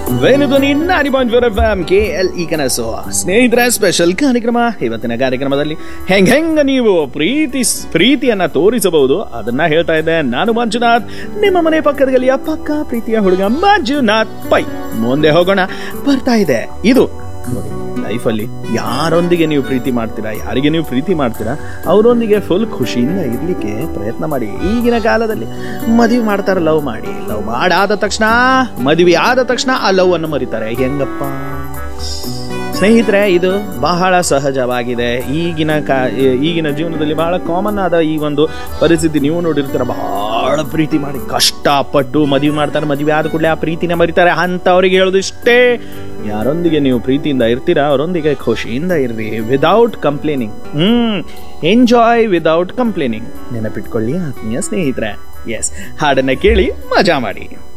ವೇಣುಧ್ವನಿ ನಾಡಿ point four F M K L ಈ ಕನಸು ಸ್ನೇಹಿತರ ಸ್ಪೆಷಲ್ ಕಾರ್ಯಕ್ರಮ ಇವತ್ತಿನ ಕಾರ್ಯಕ್ರಮದಲ್ಲಿ ಹೆಂಗ್ ಹೆಂಗ ನೀವು ಪ್ರೀತಿ ಪ್ರೀತಿಯನ್ನ ತೋರಿಸಬಹುದು ಅದನ್ನ ಹೇಳ್ತಾ ಇದ್ದೆ ನಾನು ಮಂಜುನಾಥ್ ನಿಮ್ಮ ಮನೆ ಪಕ್ಕದ ಗಲಿಯ ಪಕ್ಕ ಪ್ರೀತಿಯ ಹುಡುಗ ಮಂಜುನಾಥ್ ಪೈ ಮುಂದೆ ಹೋಗೋಣ ಬರ್ತಾ ಇದೆ ಇದು ನೋಡಿ ಲೈಫಲ್ಲಿ ಯಾರೊಂದಿಗೆ ನೀವು ಪ್ರೀತಿ ಮಾಡ್ತೀರಾ ಯಾರಿಗೆ ನೀವು ಪ್ರೀತಿ ಮಾಡ್ತೀರಾ ಅವರೊಂದಿಗೆ ಫುಲ್ ಖುಷಿಯಿಂದ ಇರ್ಲಿಕ್ಕೆ ಪ್ರಯತ್ನ ಮಾಡಿ ಈಗಿನ ಕಾಲದಲ್ಲಿ ಮದುವೆ ಮಾಡ್ತಾರೆ ಲವ್ ಮಾಡಿ ಲವ್ ಮಾಡಾದ ತಕ್ಷಣ ಮದುವೆ ಆದ ತಕ್ಷಣ ಆ ಲವ್ ಅನ್ನು ಮರಿತಾರೆ ಹೆಂಗಪ್ಪ ಸ್ನೇಹಿತರೆ ಇದು ಬಹಳ ಸಹಜವಾಗಿದೆ ಈಗಿನ ಕಾ ಈಗಿನ ಜೀವನದಲ್ಲಿ ಬಹಳ ಕಾಮನ್ ಆದ ಈ ಒಂದು ಪರಿಸ್ಥಿತಿ ನೀವು ನೋಡಿರ್ತೀರ ಬಹಳ ಪ್ರೀತಿ ಮಾಡಿ ಕಷ್ಟಪಟ್ಟು ಮದುವೆ ಮಾಡ್ತಾರೆ ಮದುವೆ ಆದ ಕೂಡಲೇ ಆ ಪ್ರೀತಿನ ಮರಿತಾರೆ ಅಂಥವ್ರಿಗೆ ಹೇಳೋದು ಇಷ್ಟೇ ಯಾರೊಂದಿಗೆ ನೀವು ಪ್ರೀತಿಯಿಂದ ಇರ್ತೀರಾ ಅವರೊಂದಿಗೆ ಖುಷಿಯಿಂದ ಇರ್ರಿ without complaining hmm enjoy without complaining ನೆನಪಿಟ್ಕೊಳ್ಳಿ ಆತ್ಮೀಯ ಸ್ನೇಹಿತರೆ ಎಸ್ ಹಾಡನ್ನ ಕೇಳಿ ಮಜಾ ಮಾಡಿ